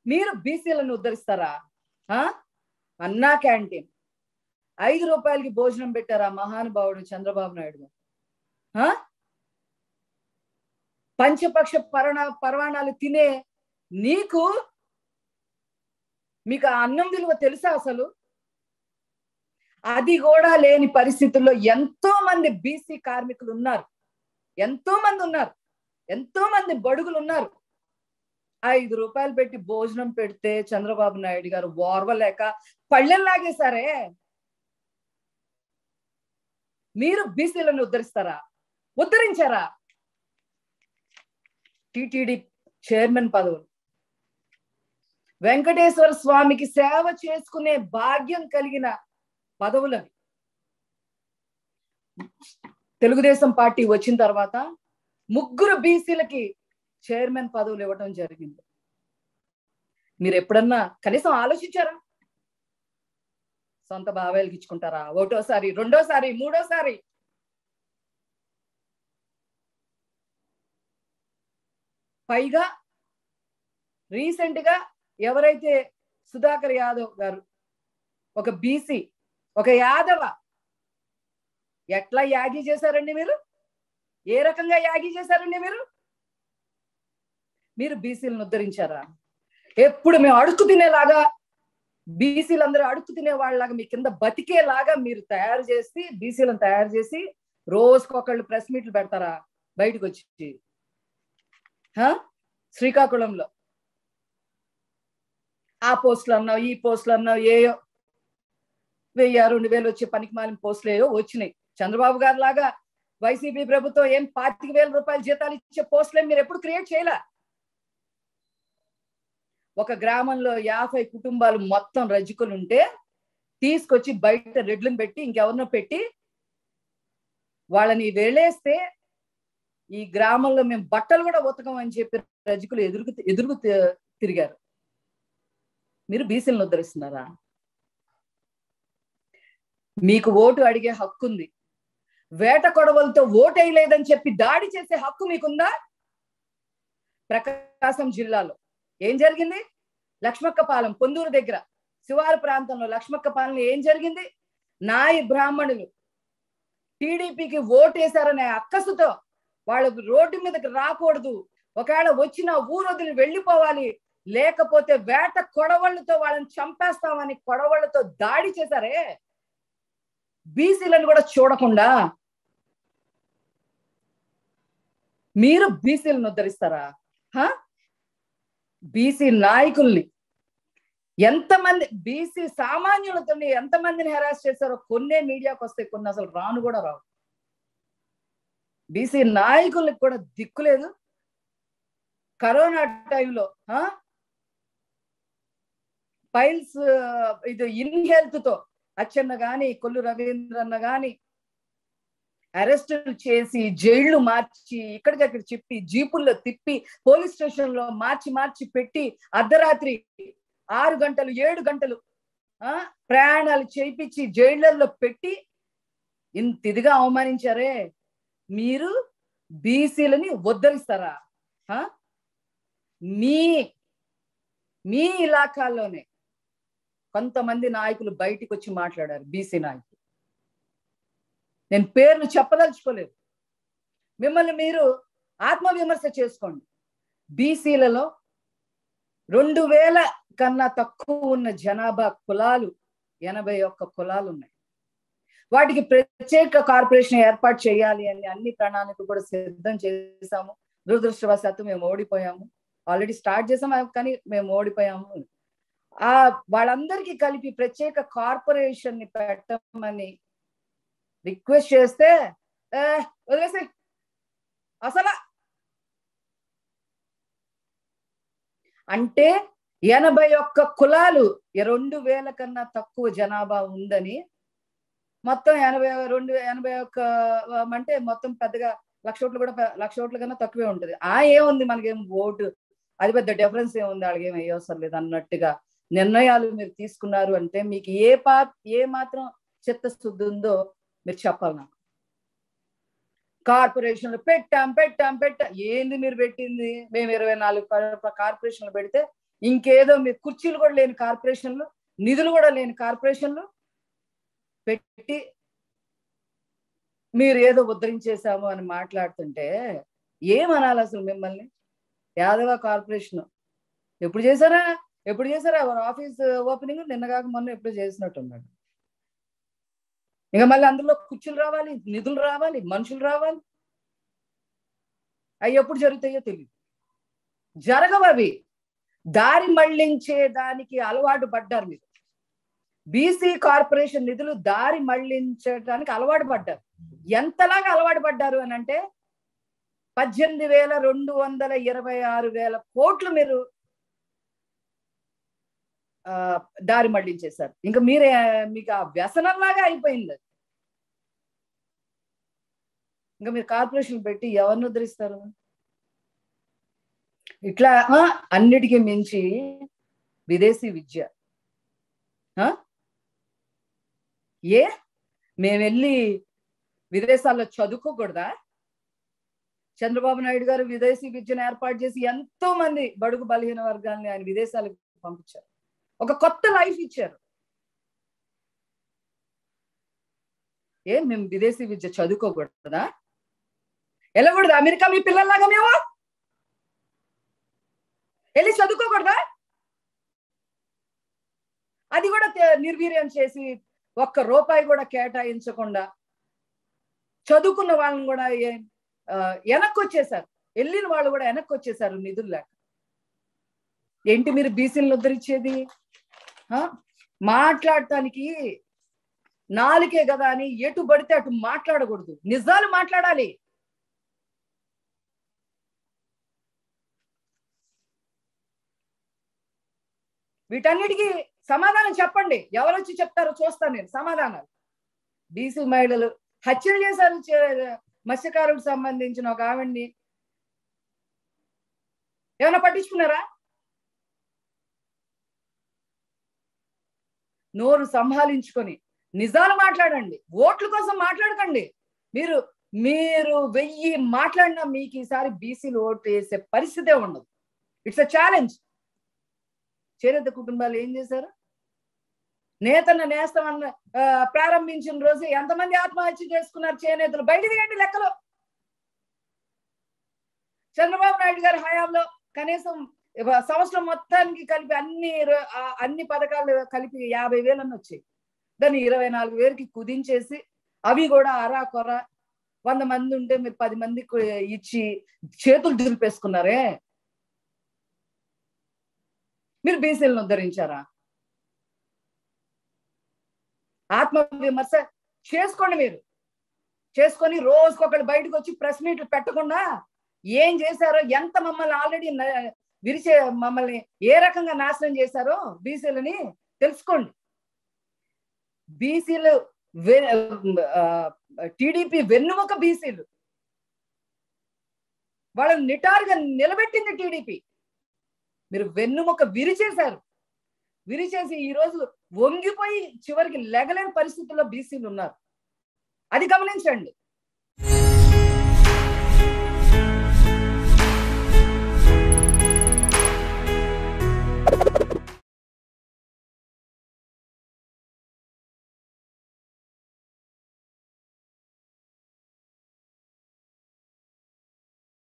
మీరు బీసీలను ఉద్ధరిస్తారా ఆ? అన్నా క్యాంటీన్ ఐదు రూపాయలకి భోజనం పెట్టారా మహానుభావుడు చంద్రబాబు నాయుడు గారు ఆ? పంచపక్ష పరణ పరవాణాలు తినే నీకు మీకు ఆ అన్నం విలువ తెలుసా అసలు అది కూడా లేని పరిస్థితుల్లో ఎంతో మంది బీసీ కార్మికులు ఉన్నారు ఎంతో మంది ఉన్నారు ఎంతో మంది బడుగులు ఉన్నారు ఐదు రూపాయలు పెట్టి భోజనం పెడితే చంద్రబాబు నాయుడు గారు ఓర్వలేక పళ్ళెం లాగేశారే మీరు బీసీలను ఉద్ధరిస్తారా ఉద్ధరించారా టిటిడి చైర్మన్ పదవులు వెంకటేశ్వర స్వామికి సేవ చేసుకునే భాగ్యం కలిగిన పదవులవి తెలుగుదేశం పార్టీ వచ్చిన తర్వాత ముగ్గురు బీసీలకి చైర్మన్ పదవులు ఇవ్వటం జరిగింది మీరు ఎప్పుడన్నా కనీసం ఆలోచించారా సొంత బాబాయిలకి ఇచ్చుకుంటారా ఒకటోసారి రెండోసారి మూడోసారి పైగా రీసెంట్ గా ఎవరైతే సుధాకర్ యాదవ్ గారు ఒక బీసీ ఒక యాదవ ఎట్లా యాగి చేశారండి మీరు ఏ రకంగా యాగి చేశారండి మీరు మీరు బీసీలను ఉద్ధరించారా ఎప్పుడు మేము అడుక్కు తినేలాగా బీసీలందరూ అడుక్కు తినే వాళ్ళలాగా మీ కింద బతికేలాగా మీరు తయారు చేసి బీసీలను తయారు చేసి రోజుకొకళ్ళు ప్రెస్ మీట్లు పెడతారా బయటకు వచ్చి హా? శ్రీకాకుళంలో ఆ పోస్టులు అన్నావు ఈ పోస్టులు అన్నావు ఏయో వెయ్యి రెండు వేలు వచ్చే పనికి మాలిన పోస్టులు ఏయో వచ్చినాయి చంద్రబాబు గారు లాగా వైసీపీ ప్రభుత్వం ఏం పాతిక వేల రూపాయల జీతాలు ఇచ్చే పోస్టులు మీరు ఎప్పుడు క్రియేట్ చేయలే ఒక గ్రామంలో యాభై కుటుంబాలు మొత్తం రజ్జుకులు ఉంటే తీసుకొచ్చి బయట రెడ్లను పెట్టి ఇంకెవరినో పెట్టి వాళ్ళని వెళ్ళేస్తే ఈ గ్రామంలో మేము బట్టలు కూడా ఉతకం అని చెప్పి రజకులు ఎదురుకు ఎదురుకు తి- తిరిగారు మీరు బీసీలను ఉద్ధరిస్తున్నారా మీకు ఓటు అడిగే హక్కు ఉంది వేట కొడవలతో ఓటు వేయలేదని చెప్పి దాడి చేసే హక్కు మీకుందా ప్రకాశం జిల్లాలో ఏం జరిగింది లక్ష్మక్కపాలెం పొందూరు దగ్గర శివారు ప్రాంతంలో లక్ష్మక్కపాలెంలో ఏం జరిగింది నాయి బ్రాహ్మణులు టీడీపీకి ఓటేశారనే అక్కసుతో వాళ్ళు రోడ్డు మీదకి రాకూడదు ఒకవేళ వచ్చిన ఊరు వదిలి వెళ్ళిపోవాలి లేకపోతే వేట కొడవళ్ళతో వాళ్ళని చంపేస్తామని కొడవళ్ళతో దాడి చేశారే బీసీలను కూడా చూడకుండా మీరు బీసీలను ఉద్ధరిస్తారా హా బీసీ నాయకుల్ని ఎంతమంది బీసీ సామాన్యులతో ఎంతమందిని హెరాస్ చేశారో కొన్నే మీడియాకి వస్తాయి కొన్ని అసలు రాను కూడా రావు బీసీ నాయకులకు కూడా దిక్కులేదు కరోనా టైంలో పైల్స్ ఇది ఇన్ హెల్త్ తో అచ్చెన్న గాని కొల్లు రవీంద్రన్న గాని అరెస్టులు చేసి జైళ్లు మార్చి ఇక్కడికక్కడ చెప్పి జీపుల్లో తిప్పి పోలీస్ స్టేషన్ లో మార్చి మార్చి పెట్టి అర్ధరాత్రి ఆరు గంటలు ఏడు గంటలు ఆ ప్రయాణాలు చేయించి జైళ్లలో పెట్టి ఇంత ఇదిగా అవమానించారే మీరు బీసీలని ఉద్ధరిస్తారా ఆ? మీ మీ ఇలాకాల్లోనే కొంతమంది నాయకులు బయటికి వచ్చి మాట్లాడారు బీసీ నాయకులు నేను పేర్లు చెప్పదలుచుకోలేదు మిమ్మల్ని మీరు ఆత్మవిమర్శ చేసుకోండి బీసీలలో రెండు వేల కన్నా తక్కువ ఉన్న జనాభా కులాలు ఎనభై ఒక్క కులాలు ఉన్నాయి వాటికి ప్రత్యేక కార్పొరేషన్ ఏర్పాటు చేయాలి అని అన్ని ప్రణాళికలు కూడా సిద్ధం చేశాము దురదృష్టవశాత్తు మేము ఓడిపోయాము ఆల్రెడీ స్టార్ట్ చేసాము కానీ మేము ఓడిపోయాము ఆ వాళ్ళందరికీ కలిపి ప్రత్యేక కార్పొరేషన్ ని పెట్టమని రిక్వెస్ట్ చేస్తే "ఏ, వదిలేసేయ్ అసలు అంటే ఎనభై ఒక్క కులాలు రెండు వేల కన్నా తక్కువ జనాభా ఉందని మొత్తం ఎనభై రెండు ఎనభై ఒక్క అంటే మొత్తం పెద్దగా లక్ష ఓట్లు కూడా పె- లక్ష ఓట్ల కన్నా తక్కువే ఉంటుంది ఆ ఏముంది మనకేం ఓటు అది పెద్ద డిఫరెన్స్ ఏముంది వాళ్ళకి ఏం వేయవసరం లేదు అన్నట్టుగా నిర్ణయాలు మీరు తీసుకున్నారు అంటే మీకు ఏ పా ఏ మాత్రం చిత్తశుద్ధి ఉందో మీరు చెప్పాలి నాకు కార్పొరేషన్లు పెట్టాం పెట్టాం పెట్టాం ఏంది మీరు పెట్టింది మేము ఇరవై నాలుగు కా- కార్పొరేషన్లు పెడితే ఇంకేదో మీ కుర్చీలు కూడా లేని కార్పొరేషన్లు నిధులు కూడా లేని కార్పొరేషన్లు పెట్టి మీరు ఏదో ఉద్ధరించేశాము అని మాట్లాడుతుంటే ఏమనాలి అసలు మిమ్మల్ని యాదవ కార్పొరేషన్ ఎప్పుడు చేశారా ఎప్పుడు చేశారా వారి ఆఫీస్ ఓపెనింగ్ నిన్న కాక మొన్న ఎప్పుడు చేసినట్టున్నాడు ఇంకా మళ్ళీ అందులో కుర్చీలు రావాలి నిధులు రావాలి మనుషులు రావాలి అవి ఎప్పుడు జరుగుతాయో తెలియదు జరగవు అవి దారి మళ్లించే దానికి అలవాటు పడ్డారు మీరు బీసీ కార్పొరేషన్ నిధులు దారి మళ్లించడానికి అలవాటు పడ్డారు ఎంతలాగా అలవాటు పడ్డారు అని అంటే పద్దెనిమిది వేల రెండు వందల ఇరవై ఆరు వేల కోట్లు మీరు ఆ, దారి మళ్లించేశారు ఇంకా మీరే మీకు ఆ వ్యసనంలాగా అయిపోయింది అది. ఇంకా మీరు కార్పొరేషన్ పెట్టి ఎవరిని ఉద్ధరిస్తారు ఇట్లా ఆ, అన్నిటికీ మించి విదేశీ విద్య ఆ? ఏ మేము వెళ్ళి విదేశాల్లో చదువుకోకూడదా చంద్రబాబు నాయుడు గారు విదేశీ విద్యను ఏర్పాటు చేసి ఎంతో మంది బడుగు బలహీన వర్గాల్ని ఆయన విదేశాలకు పంపించారు ఒక కొత్త లైఫ్ ఇచ్చారు ఏ మేము విదేశీ విద్య చదువుకోకూడదా వెళ్ళకూడదా అమెరికా మీ పిల్లల్లాగా మేము వెళ్ళి చదువుకోకూడదా అది కూడా తే- నిర్వీర్యం చేసి ఒక్క రూపాయి కూడా కేటాయించకుండా చదువుకున్న వాళ్ళని కూడా ఏ- ఆ, వెనక్కి వచ్చేసారు వెళ్ళిన వాళ్ళు కూడా వెనక్కి వచ్చేసారు నిధులు లేక ఏంటి మీరు బీసీలను ఉద్ధరించేది ఆ? మాట్లాడటానికి నాలుకే కదా అని ఎటు పడితే అటు మాట్లాడకూడదు నిజాలు మాట్లాడాలి వీటన్నిటికీ సమాధానం చెప్పండి ఎవరు వచ్చి చెప్తారో చూస్తాను నేను సమాధానాలు బీసీ మహిళలు హత్యలు చేశారు చే- మత్స్యకారుడికి సంబంధించిన ఒక ఆవిడ్ని ఏమైనా పట్టించుకున్నారా నోరు సంభాలించుకొని నిజాలు మాట్లాడండి ఓట్ల కోసం మాట్లాడకండి మీరు మీరు వెయ్యి మాట్లాడినా మీకు ఈసారి బీసీలు ఓటు వేసే పరిస్థితే ఉండదు ఇట్స్ అ ఛాలెంజ్ చేనేత కుటుంబాలు ఏం చేశారు నేతన్న నేస్తామన్న ఆ, ప్రారంభించిన రోజు ఎంతమంది ఆత్మహత్య చేసుకున్నారు చేనేతలు బయట తీయండి లెక్కలో చంద్రబాబు నాయుడు గారి హయాంలో కనీసం ఇవ- సంవత్సరం మొత్తానికి కలిపి అన్ని రో- ఆ, అన్ని పథకాలు కలిపి యాభై వేలన్నీ వచ్చాయి దాన్ని ఇరవై నాలుగు వేలకి కుదించేసి అవి కూడా అరా కొర వంద మంది ఉంటే మీరు పది మందికి ఇచ్చి చేతులు దులిపేసుకున్నారే మీరు బీసీలను ఉద్ధరించారా ఆత్మ విమర్శ చేసుకోండి మీరు చేసుకొని రోజుకొకటి బయటకు వచ్చి ప్రెస్ మీట్లు పెట్టకుండా ఏం చేశారో ఎంత మమ్మల్ని ఆల్రెడీ విరిచే మమ్మల్ని ఏ రకంగా నాశనం చేశారో బీసీలని తెలుసుకోండి బీసీలు టీడీపీ వెన్నుముక బీసీలు వాళ్ళని నిటారుగా నిలబెట్టింది టీడీపీ మీరు వెన్నుముక విరిచేశారు విరిచేసి ఈ రోజు వంగిపోయి చివరికి లెగలేని పరిస్థితుల్లో బీసీలు ఉన్నారు అది గమనించండి